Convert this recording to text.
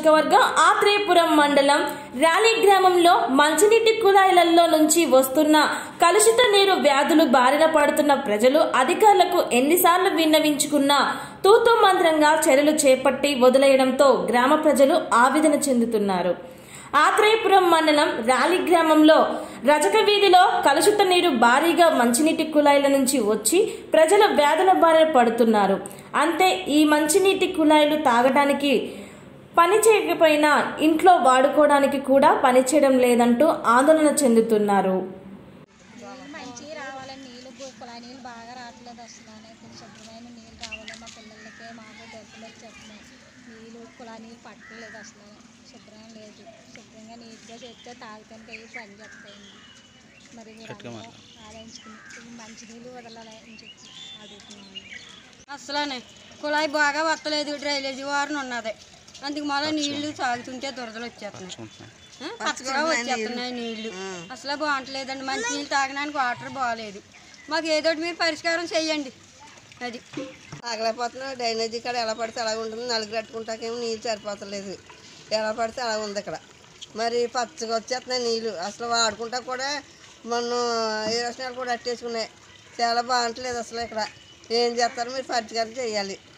నియోజకవర్గం ఆత్రేయపురం మండలం ర్యాలీ గ్రామంలో మంచినీటి కుళాయిలలో నుంచి వస్తున్న కలుషిత నీరు వ్యాధులు బారిన పడుతున్న ప్రజలు అధికారులకు ఎన్నిసార్లు విన్నవించుకున్నా తూతూ మంత్రంగా చర్యలు చేపట్టి వదిలేయడంతో గ్రామ ప్రజలు ఆవేదన చెందుతున్నారు ఆత్రేయపురం మండలం రాలి గ్రామంలో రజక వీధిలో కలుషిత నీరు భారీగా మంచినీటి కుళాయిల నుంచి వచ్చి ప్రజలు వ్యాధుల బారిన పడుతున్నారు అంతే ఈ మంచినీటి కుళాయిలు తాగడానికి పని చేయకపోయినా ఇంట్లో వాడుకోవడానికి కూడా పనిచేయడం లేదంటూ ఆందోళన చెందుతున్నారు నీళ్ళు మంచిగా రావాలని నీళ్ళు కుళాయి నీళ్ళు బాగా రావట్లేదు అసలు ఇప్పుడు శుభ్రమైన నీళ్ళు కావాలి మా పిల్లలకి మాకు దొరకలు వచ్చేస్తున్నాయి నీళ్ళు కుళాయి నీళ్ళు పట్టలేదు అసలు శుభ్రంగా లేదు శుభ్రంగా నీట్గా చేస్తే తాగుతానికి అవి పని చేస్తాయండి మరి మీరు అందరూ ఆలోచించుకుని మంచి నీళ్ళు వదలాలి అని చెప్పి అడుగుతున్నాను అసలనే కుళాయి బాగా వస్తలేదు డ్రైనేజీ వారిని ఉన్నది అందుకు మళ్ళీ నీళ్లు తాగుతుంటే దురదలు వచ్చేస్తున్నాయి ఆ, పచ్చగా వచ్చేస్తున్నాయి నీళ్లు అసలు బాగుంటలేదండి మంచి నీళ్ళు తాగడానికి వాటర్ బాగాలేదు మాకు ఏదో ఒకటి మీరు పరిష్కారం చెయ్యండి అది ఆగలేకపోతున్నా డ్రైనేజీ కాడ ఎలా పడితే అలా ఉంటుంది నలుగు కట్టుకుంటాకేమో నీళ్ళు సరిపోతలేదు ఎలా పడితే అలా ఉంది ఇక్కడ మరి పచ్చగా వచ్చేస్తున్నాయి నీళ్ళు అసలు వాడుకుంటా కూడా మొన్న ఏ రసనాలు కూడా అట్టేసుకున్నాయి చాలా బాగుంటలేదు అసలు ఇక్కడ ఏం చేస్తారో మీరు పరిష్కారం చేయాలి